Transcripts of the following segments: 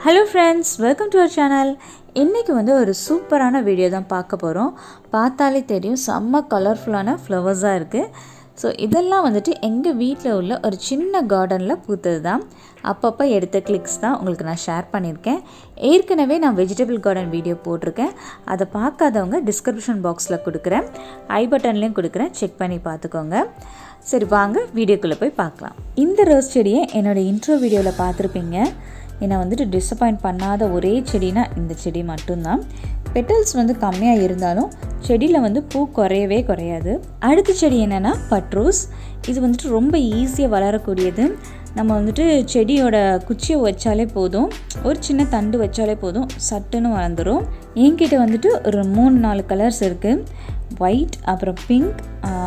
hello friends welcome to our channel இன்றைக்கி வந்து ஒரு சூப்பரான வீடியோ தான் பார்க்க போகிறோம் பார்த்தாலே தெரியும் செம்ம கலர்ஃபுல்லான ஃப்ளவர்ஸாக இருக்குது ஸோ இதெல்லாம் வந்துட்டு எங்கள் வீட்டில் உள்ள ஒரு சின்ன கார்டனில் பூத்தது தான் அப்பப்போ எடுத்த கிளிக்ஸ் தான் உங்களுக்கு நான் ஷேர் பண்ணியிருக்கேன் ஏற்கனவே நான் வெஜிடபிள் கார்டன் வீடியோ போட்டிருக்கேன் அதை பார்க்காதவங்க டிஸ்கிரிப்ஷன் பாக்ஸில் கொடுக்குறேன் ஐ பட்டன்லேயும் கொடுக்குறேன் செக் பண்ணி பார்த்துக்கோங்க சரி வாங்க வீடியோக்குள்ளே போய் பார்க்கலாம் இந்த ரோஸ் செடியை என்னோடய இன்ட்ரோ வீடியோவில் பார்த்துருப்பீங்க என்னை வந்துட்டு டிசப்பாயிண்ட் பண்ணாத ஒரே செடினா இந்த செடி மட்டும்தான் பெட்டல்ஸ் வந்து கம்மியாக இருந்தாலும் செடியில் வந்து பூ குறையவே குறையாது அடுத்த செடி என்னென்னா பட்ரோஸ் இது வந்துட்டு ரொம்ப ஈஸியாக வளரக்கூடியது நம்ம வந்துட்டு செடியோட குச்சியை வச்சாலே போதும் ஒரு சின்ன தண்டு வச்சாலே போதும் சட்டுன்னு வளர்ந்துடும் என்கிட்ட வந்துட்டு ஒரு மூணு நாலு கலர்ஸ் இருக்குது ஒயிட் அப்புறம் பிங்க்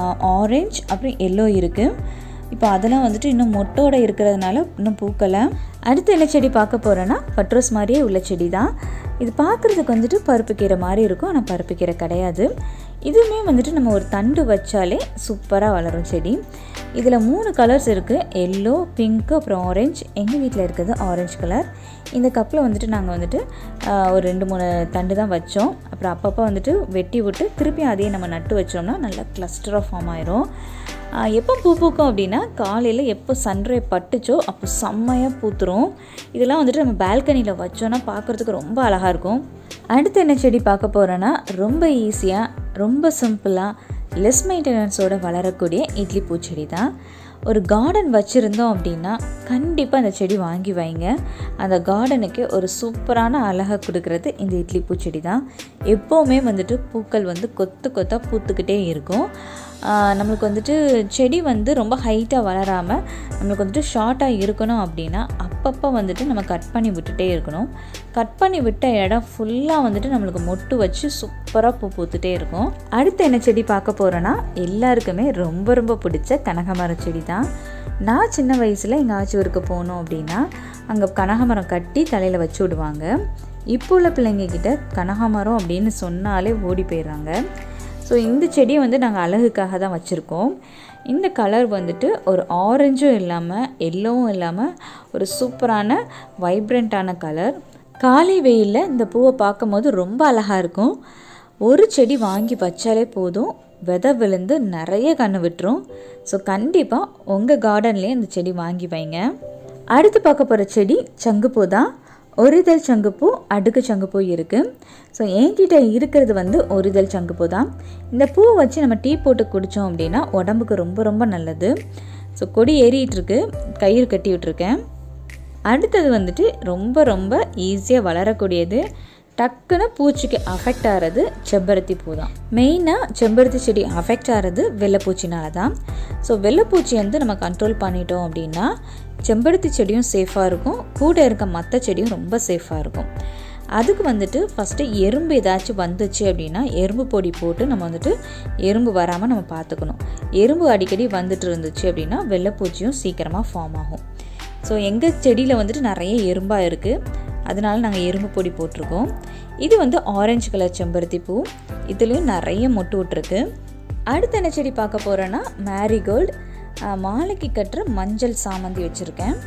ஆரஞ்ச் அப்புறம் எல்லோ இருக்குது இப்போ அதெல்லாம் வந்துட்டு இன்னும் மொட்டோட இருக்கிறதுனால இன்னும் பூக்கலை அடுத்து என்ன செடி பார்க்க போகிறேன்னா பட்ரோஸ் மாதிரியே உள்ள செடி தான் இது பார்க்குறதுக்கு வந்துட்டு பருப்பு கீரை மாதிரி இருக்கும் ஆனால் பருப்பு கீரை கிடையாது இதுவுமே வந்துட்டு நம்ம ஒரு தண்டு வச்சாலே சூப்பராக வளரும் செடி இதில் மூணு கலர்ஸ் இருக்குது எல்லோ பிங்க்கு அப்புறம் ஆரஞ்சு எங்கள் வீட்டில் இருக்கிறது ஆரஞ்சு கலர் இந்த கப்பில் வந்துட்டு நாங்கள் வந்துட்டு ஒரு ரெண்டு மூணு தண்டு தான் வச்சோம் அப்புறம் அப்பப்போ வந்துட்டு வெட்டி விட்டு திருப்பி அதையே நம்ம நட்டு வச்சோம்னா நல்லா கிளஸ்டராக ஃபார்ம் ஆயிரும் எப்போ பூ பூக்கும் அப்படின்னா காலையில் எப்போ சன்ரை பட்டுச்சோ அப்போ செம்மையாக பூத்துரும் இதெல்லாம் வந்துட்டு நம்ம பால்கனியில் வச்சோன்னா பார்க்குறதுக்கு ரொம்ப அழகாக இருக்கும் அடுத்து என்ன செடி பார்க்க போகிறோன்னா ரொம்ப ஈஸியாக ரொம்ப சிம்பிளாக லெஸ் மெயின்டெனன்ஸோடு வளரக்கூடிய இட்லி பூச்செடி தான் ஒரு கார்டன் வச்சுருந்தோம் அப்படின்னா கண்டிப்பாக அந்த செடி வாங்கி வைங்க அந்த கார்டனுக்கு ஒரு சூப்பரான அழகை கொடுக்கறது இந்த இட்லி பூச்செடி தான் எப்போவுமே வந்துட்டு பூக்கள் வந்து கொத்து கொத்தாக பூத்துக்கிட்டே இருக்கும் நம்மளுக்கு வந்துட்டு செடி வந்து ரொம்ப ஹைட்டாக வளராமல் நம்மளுக்கு வந்துட்டு ஷார்ட்டாக இருக்கணும் அப்படின்னா அப்பப்போ வந்துட்டு நம்ம கட் பண்ணி விட்டுட்டே இருக்கணும் கட் பண்ணி விட்ட இடம் ஃபுல்லாக வந்துட்டு நம்மளுக்கு மொட்டு வச்சு சூப்பராக பூ பூத்துட்டே இருக்கும் அடுத்து என்ன செடி பார்க்க போகிறோன்னா எல்லாருக்குமே ரொம்ப ரொம்ப பிடிச்ச கனகமர செடி தான் நான் சின்ன வயசில் எங்கள் ஆச்சூருக்கு போனோம் அப்படின்னா அங்கே கனகமரம் கட்டி தலையில் வச்சு விடுவாங்க இப்போ உள்ள பிள்ளைங்கக்கிட்ட கனகாமரம் அப்படின்னு சொன்னாலே ஓடி போயிடுறாங்க ஸோ இந்த செடியை வந்து நாங்கள் அழகுக்காக தான் வச்சுருக்கோம் இந்த கலர் வந்துட்டு ஒரு ஆரஞ்சும் இல்லாமல் எல்லோவும் இல்லாமல் ஒரு சூப்பரான வைப்ரண்ட்டான கலர் காலை வெயிலில் இந்த பூவை பார்க்கும் போது ரொம்ப அழகாக இருக்கும் ஒரு செடி வாங்கி வச்சாலே போதும் விதை விழுந்து நிறைய கன்று விட்டுரும் ஸோ கண்டிப்பாக உங்கள் கார்டன்லேயே இந்த செடி வாங்கி வைங்க அடுத்து பார்க்க போகிற செடி சங்குப்பூ தான் ஒரிதழ் சங்குப்பூ அடுக்கு சங்குப்பூ இருக்குது ஸோ என்கிட்ட இருக்கிறது வந்து ஒரிதழ் சங்குப்பூ தான் இந்த பூவை வச்சு நம்ம டீ போட்டு குடித்தோம் அப்படின்னா உடம்புக்கு ரொம்ப ரொம்ப நல்லது ஸோ கொடி ஏறிட்டுருக்கு கயிறு கட்டி விட்ருக்கேன் அடுத்தது வந்துட்டு ரொம்ப ரொம்ப ஈஸியாக வளரக்கூடியது டக்குன்னு பூச்சிக்கு அஃபெக்ட் ஆகிறது செம்பருத்தி பூ தான் மெயினாக செம்பருத்தி செடி அஃபெக்ட் ஆகிறது வெள்ளைப்பூச்சினால தான் ஸோ வெள்ளைப்பூச்சி வந்து நம்ம கண்ட்ரோல் பண்ணிட்டோம் அப்படின்னா செம்பருத்தி செடியும் சேஃபாக இருக்கும் கூட இருக்க மற்ற செடியும் ரொம்ப சேஃபாக இருக்கும் அதுக்கு வந்துட்டு ஃபஸ்ட்டு எறும்பு ஏதாச்சும் வந்துச்சு அப்படின்னா எறும்பு பொடி போட்டு நம்ம வந்துட்டு எறும்பு வராமல் நம்ம பார்த்துக்கணும் எறும்பு அடிக்கடி வந்துட்டு இருந்துச்சு அப்படின்னா வெள்ளைப்பூச்சியும் சீக்கிரமாக ஃபார்ம் ஆகும் ஸோ எங்கள் செடியில் வந்துட்டு நிறைய எறும்பாக இருக்குது அதனால நாங்கள் எறும்பு பொடி போட்டிருக்கோம் இது வந்து ஆரஞ்சு கலர் செம்பருத்தி பூ இதுலேயும் நிறைய மொட்டு விட்ருக்கு அடுத்த என்ன செடி பார்க்க போகிறேன்னா மேரிகோல்டு மாலைக்கு கட்டுற மஞ்சள் சாமந்தி வச்சுருக்கேன்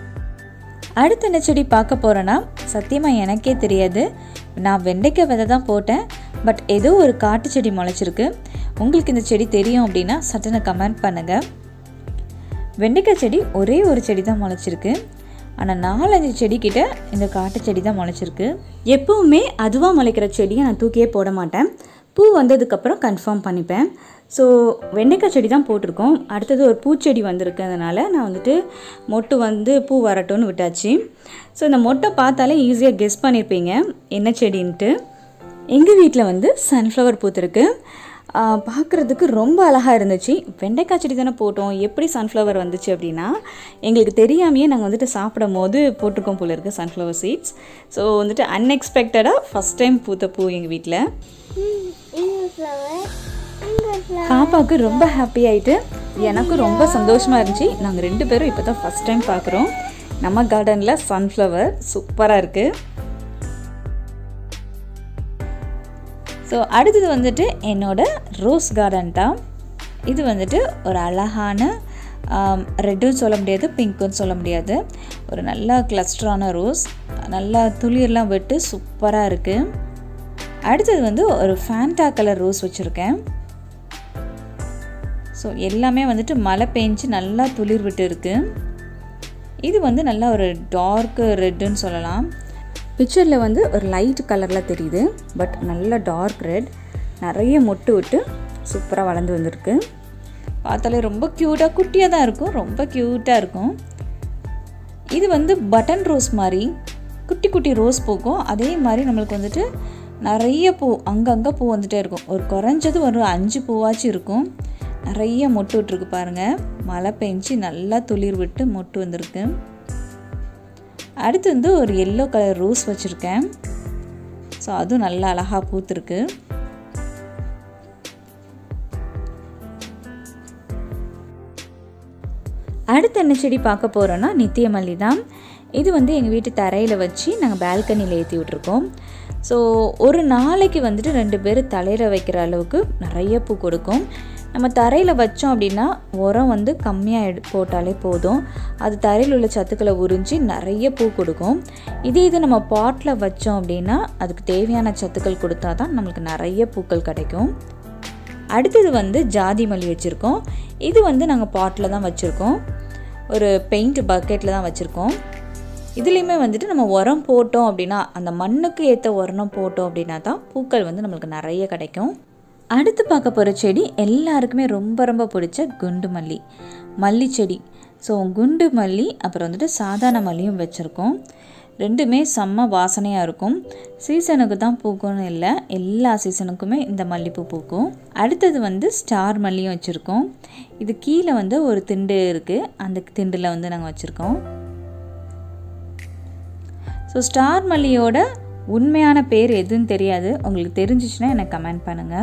அடுத்த என்ன செடி பார்க்க போகிறேன்னா சத்தியமாக எனக்கே தெரியாது நான் வெண்டைக்காய் விதை தான் போட்டேன் பட் ஏதோ ஒரு காட்டு செடி முளைச்சிருக்கு உங்களுக்கு இந்த செடி தெரியும் அப்படின்னா சட்டுன்னு கமெண்ட் பண்ணுங்கள் வெண்டைக்காய் செடி ஒரே ஒரு செடி தான் முளைச்சிருக்கு ஆனால் நாலஞ்சு செடிக்கிட்ட இந்த காட்டு செடி தான் முளைச்சிருக்கு எப்போவுமே அதுவாக முளைக்கிற செடியை நான் தூக்கியே போட மாட்டேன் பூ வந்ததுக்கப்புறம் கன்ஃபார்ம் பண்ணிப்பேன் ஸோ வெண்டைக்காய் செடி தான் போட்டிருக்கோம் அடுத்தது ஒரு பூச்செடி வந்திருக்கு அதனால் நான் வந்துட்டு மொட்டு வந்து பூ வரட்டும்னு விட்டாச்சு ஸோ இந்த மொட்டை பார்த்தாலே ஈஸியாக கெஸ் பண்ணியிருப்பீங்க என்ன செடின்ட்டு எங்கள் வீட்டில் வந்து சன்ஃப்ளவர் பூத்துருக்கு பார்க்குறதுக்கு ரொம்ப அழகாக இருந்துச்சு வெண்டைக்காய் செடி தானே போட்டோம் எப்படி சன்ஃப்ளவர் வந்துச்சு அப்படின்னா எங்களுக்கு தெரியாமையே நாங்கள் வந்துட்டு சாப்பிடும் போது போட்டிருக்கோம் போல இருக்குது சன்ஃப்ளவர் சீட்ஸ் ஸோ வந்துட்டு அன்எக்ஸ்பெக்டடாக ஃபஸ்ட் டைம் பூத்த பூ எங்கள் வீட்டில் பாப்பாவுக்கு ரொம்ப ஹாப்பி ஆகிட்டு எனக்கும் ரொம்ப சந்தோஷமாக இருந்துச்சு நாங்கள் ரெண்டு பேரும் இப்போ தான் ஃபஸ்ட் டைம் பார்க்குறோம் நம்ம கார்டனில் சன்ஃப்ளவர் சூப்பராக இருக்குது ஸோ அடுத்தது வந்துட்டு என்னோட ரோஸ் கார்டன் தான் இது வந்துட்டு ஒரு அழகான ரெட்டும் சொல்ல முடியாது பிங்க்கும் சொல்ல முடியாது ஒரு நல்ல கிளஸ்டரான ரோஸ் நல்லா துளிரெலாம் விட்டு சூப்பராக இருக்குது அடுத்தது வந்து ஒரு ஃபேண்டா கலர் ரோஸ் வச்சுருக்கேன் ஸோ எல்லாமே வந்துட்டு மழை பெஞ்சு நல்லா துளிர் விட்டு இருக்குது இது வந்து நல்லா ஒரு டார்க் ரெட்டுன்னு சொல்லலாம் பிக்சரில் வந்து ஒரு லைட் கலரில் தெரியுது பட் நல்ல டார்க் ரெட் நிறைய மொட்டு விட்டு சூப்பராக வளர்ந்து வந்திருக்கு பார்த்தாலே ரொம்ப க்யூட்டாக குட்டியாக தான் இருக்கும் ரொம்ப க்யூட்டாக இருக்கும் இது வந்து பட்டன் ரோஸ் மாதிரி குட்டி குட்டி ரோஸ் பூக்கும் அதே மாதிரி நம்மளுக்கு வந்துட்டு நிறைய பூ அங்கங்கே பூ வந்துட்டே இருக்கும் ஒரு குறைஞ்சது ஒரு அஞ்சு பூவாச்சும் இருக்கும் நிறைய மொட்டு விட்டுருக்கு பாருங்கள் மழை பெஞ்சு நல்லா துளிர் விட்டு மொட்டு வந்திருக்கு அடுத்து வந்து ஒரு எல்லோ கலர் ரோஸ் வச்சுருக்கேன் ஸோ அதுவும் நல்லா அழகாக பூத்துருக்கு அடுத்து என்ன செடி பார்க்க போகிறோன்னா நித்தியமல்லி தான் இது வந்து எங்கள் வீட்டு தரையில் வச்சு நாங்கள் பால்கனியில் ஏற்றி விட்ருக்கோம் ஸோ ஒரு நாளைக்கு வந்துட்டு ரெண்டு பேர் தலையில் வைக்கிற அளவுக்கு நிறைய பூ கொடுக்கும் நம்ம தரையில் வச்சோம் அப்படின்னா உரம் வந்து கம்மியாக எடு போட்டாலே போதும் அது தரையில் உள்ள சத்துக்களை உறிஞ்சி நிறைய பூ கொடுக்கும் இதே இது நம்ம பாட்டில் வச்சோம் அப்படின்னா அதுக்கு தேவையான சத்துக்கள் கொடுத்தா தான் நம்மளுக்கு நிறைய பூக்கள் கிடைக்கும் அடுத்தது வந்து ஜாதி மல்லி வச்சுருக்கோம் இது வந்து நாங்கள் பாட்டில் தான் வச்சுருக்கோம் ஒரு பெயிண்ட் பக்கெட்டில் தான் வச்சுருக்கோம் இதுலேயுமே வந்துட்டு நம்ம உரம் போட்டோம் அப்படின்னா அந்த மண்ணுக்கு ஏற்ற உரம் போட்டோம் அப்படின்னா தான் பூக்கள் வந்து நம்மளுக்கு நிறைய கிடைக்கும் அடுத்து பார்க்க போகிற செடி எல்லாருக்குமே ரொம்ப ரொம்ப பிடிச்ச குண்டு மல்லி மல்லி செடி ஸோ குண்டு மல்லி அப்புறம் வந்துட்டு சாதாரண மல்லியும் வச்சுருக்கோம் ரெண்டுமே செம்ம வாசனையாக இருக்கும் சீசனுக்கு தான் பூக்கும்னு இல்லை எல்லா சீசனுக்குமே இந்த மல்லிப்பூ பூக்கும் அடுத்தது வந்து ஸ்டார் மல்லியும் வச்சுருக்கோம் இது கீழே வந்து ஒரு திண்டு இருக்குது அந்த திண்டில் வந்து நாங்கள் வச்சுருக்கோம் ஸோ ஸ்டார் மல்லியோட உண்மையான பேர் எதுன்னு தெரியாது உங்களுக்கு தெரிஞ்சிச்சுன்னா எனக்கு கமெண்ட் பண்ணுங்கள்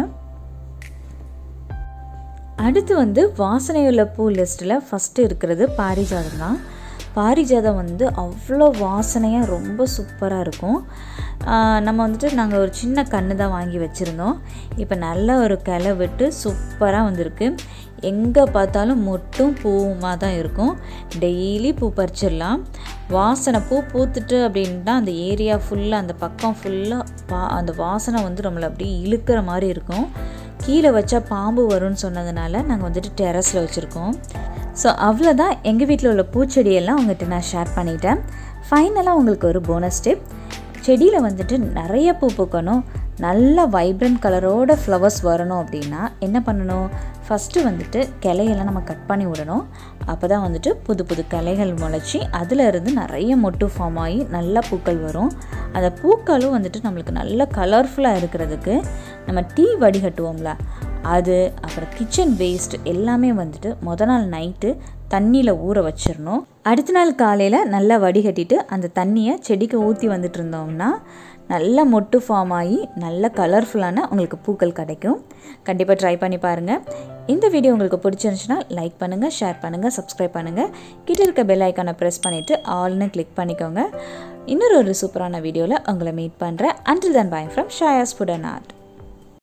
அடுத்து வந்து வாசனையுள்ள பூ லிஸ்ட்டில் ஃபஸ்ட்டு இருக்கிறது பாரிஜாதம் தான் பாரிஜாதம் வந்து அவ்வளோ வாசனையாக ரொம்ப சூப்பராக இருக்கும் நம்ம வந்துட்டு நாங்கள் ஒரு சின்ன கன்று தான் வாங்கி வச்சுருந்தோம் இப்போ நல்ல ஒரு கிளை விட்டு சூப்பராக வந்திருக்கு எங்கே பார்த்தாலும் மொட்டும் பூவுமாக தான் இருக்கும் டெய்லி பூ பறிச்சிடலாம் வாசனை பூ பூத்துட்டு அப்படின்னா அந்த ஏரியா ஃபுல்லாக அந்த பக்கம் ஃபுல்லாக பா அந்த வாசனை வந்து நம்மளை அப்படியே இழுக்கிற மாதிரி இருக்கும் கீழே வச்சா பாம்பு வரும்னு சொன்னதுனால நாங்கள் வந்துட்டு டெரஸில் வச்சுருக்கோம் ஸோ அவ்வளோதான் எங்கள் வீட்டில் உள்ள பூச்செடியெல்லாம் உங்கள்கிட்ட நான் ஷேர் பண்ணிட்டேன் ஃபைனலாக உங்களுக்கு ஒரு போனஸ் டிப் செடியில் வந்துட்டு நிறைய பூ பூக்கணும் நல்ல வைப்ரண்ட் கலரோட ஃப்ளவர்ஸ் வரணும் அப்படின்னா என்ன பண்ணணும் ஃபஸ்ட்டு வந்துட்டு கிளையெல்லாம் நம்ம கட் பண்ணி விடணும் அப்போ தான் வந்துட்டு புது புது கிளைகள் முளைச்சி அதில் இருந்து நிறைய மொட்டு ஃபார்ம் ஆகி நல்ல பூக்கள் வரும் அந்த பூக்களும் வந்துட்டு நம்மளுக்கு நல்ல கலர்ஃபுல்லாக இருக்கிறதுக்கு நம்ம டீ வடிகட்டுவோம்ல அது அப்புறம் கிச்சன் வேஸ்ட் எல்லாமே வந்துட்டு முத நாள் நைட்டு தண்ணியில் ஊற வச்சிடணும் அடுத்த நாள் காலையில் நல்லா வடிகட்டிட்டு அந்த தண்ணியை செடிக்கு ஊற்றி வந்துட்டு இருந்தோம்னா நல்ல மொட்டு ஃபார்ம் ஆகி நல்ல கலர்ஃபுல்லான உங்களுக்கு பூக்கள் கிடைக்கும் கண்டிப்பாக ட்ரை பண்ணி பாருங்கள் இந்த வீடியோ உங்களுக்கு பிடிச்சிருந்துச்சுன்னா லைக் பண்ணுங்கள் ஷேர் பண்ணுங்கள் சப்ஸ்கிரைப் பண்ணுங்கள் கிட்ட இருக்க பெல் ஐக்கானை ப்ரெஸ் பண்ணிவிட்டு ஆல்னு கிளிக் பண்ணிக்கோங்க இன்னொரு ஒரு சூப்பரான வீடியோவில் உங்களை மீட் பண்ணுறேன் அண்டில் தன் பாய் ஃப்ரம் ஷாயாஸ் ஃபுட் அண்ட் ஆர்ட்